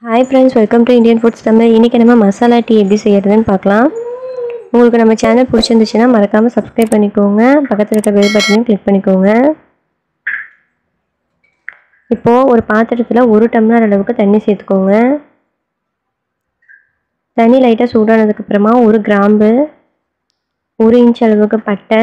hi friends welcome to Indian foods Tamil இன்றைக்கி நம்ம masala tea எப்படி செய்கிறதுன்னு பார்க்கலாம் உங்களுக்கு நம்ம சேனல் பிடிச்சிருந்துச்சுன்னா மறக்காமல் சப்ஸ்கிரைப் பண்ணிக்கோங்க பக்கத்தில் இருக்க பெல் பட்டனையும் கிளிக் பண்ணிக்கோங்க இப்போது ஒரு பாத்திரத்தில் ஒரு டம்ளர் அளவுக்கு தண்ணி சேர்த்துக்கோங்க தண்ணி லைட்டாக சூடானதுக்கப்புறமா ஒரு கிராம்பு ஒரு இன்ச் அளவுக்கு பட்டை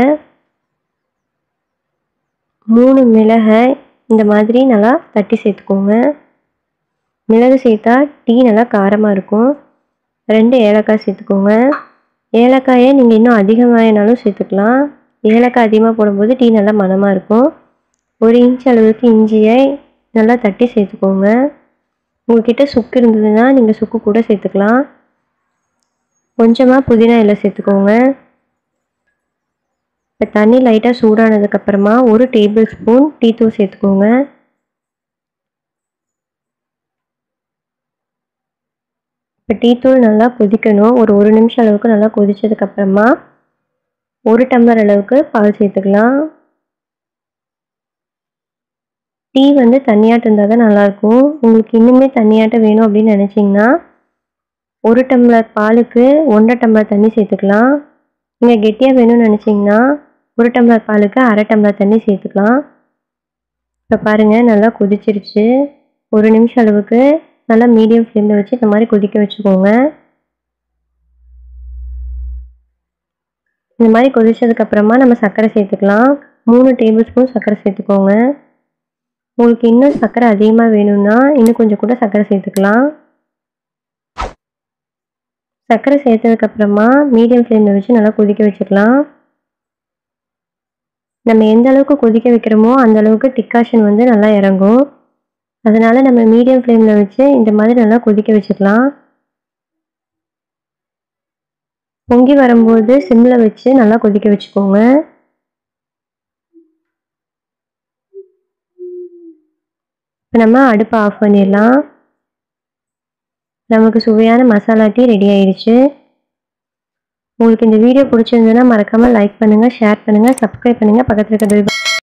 மூணு மிளகை இந்த மாதிரி நல்லா தட்டி சேர்த்துக்கோங்க மிளகு சேர்த்தா டீ நல்லா காரமாக இருக்கும் ரெண்டு ஏலக்காய் சேர்த்துக்கோங்க ஏலக்காயை நீங்கள் இன்னும் அதிகமாகினாலும் சேர்த்துக்கலாம் ஏலக்காய் அதிகமாக போடும்போது டீ நல்லா மணமாக இருக்கும் ஒரு இன்ச் அளவுக்கு இஞ்சியை நல்லா தட்டி சேர்த்துக்கோங்க உங்ககிட்ட சுக்கு இருந்ததுன்னா நீங்கள் சுக்கு கூட சேர்த்துக்கலாம் கொஞ்சமாக புதினா இலை சேர்த்துக்கோங்க இப்போ தண்ணி லைட்டாக சூடானதுக்கப்புறமா ஒரு டேபிள் ஸ்பூன் டீ தூள் சேர்த்துக்கோங்க இப்போ டீ தூள் நல்லா கொதிக்கணும் ஒரு ஒரு நிமிஷம் அளவுக்கு நல்லா கொதிச்சதுக்கப்புறமா ஒரு டம்ளர் அளவுக்கு பால் சேர்த்துக்கலாம் டீ வந்து தண்ணியாட்டம் இருந்தால் தான் நல்லாயிருக்கும் உங்களுக்கு இன்னுமே தண்ணியாட்டம் வேணும் அப்படின்னு நினச்சிங்கன்னா ஒரு டம்ளர் பாலுக்கு ஒன்றரை டம்ளர் தண்ணி சேர்த்துக்கலாம் நீங்கள் கெட்டியாக வேணும்னு நினச்சிங்கன்னா ஒரு டம்ளர் பாலுக்கு அரை டம்ளர் தண்ணி சேர்த்துக்கலாம் இப்போ பாருங்கள் நல்லா கொதிச்சிருச்சு ஒரு நிமிஷம் அளவுக்கு நல்லா மீடியம் ஃப்ளேமில் வச்சு இந்த மாதிரி கொதிக்க வச்சுக்கோங்க இந்த மாதிரி கொதிச்சதுக்கப்புறமா நம்ம சர்க்கரை சேர்த்துக்கலாம் மூணு டேபிள் ஸ்பூன் சர்க்கரை சேர்த்துக்கோங்க உங்களுக்கு இன்னும் சர்க்கரை அதிகமாக வேணும்னா இன்னும் கொஞ்சம் கூட சர்க்கரை சேர்த்துக்கலாம் சர்க்கரை சேர்த்ததுக்கப்புறமா மீடியம் ஃப்ளேமில் வச்சு நல்லா கொதிக்க வச்சுக்கலாம் நம்ம எந்த அளவுக்கு கொதிக்க வைக்கிறோமோ அந்த அளவுக்கு டிக்காஷன் வந்து நல்லா இறங்கும் அதனால் நம்ம மீடியம் ஃப்ளேமில் வச்சு இந்த மாதிரி நல்லா கொதிக்க வச்சுக்கலாம் பொங்கி வரும்போது சிம்மில் வச்சு நல்லா கொதிக்க வச்சுக்கோங்க இப்போ நம்ம அடுப்பை ஆஃப் பண்ணிடலாம் நமக்கு சுவையான மசாலா டீ ரெடி ஆயிடுச்சு உங்களுக்கு இந்த வீடியோ பிடிச்சிருந்ததுன்னா மறக்காமல் லைக் பண்ணுங்கள் ஷேர் பண்ணுங்கள் சப்ஸ்கிரைப் பண்ணுங்கள் பக்கத்தில் இருக்க பெல்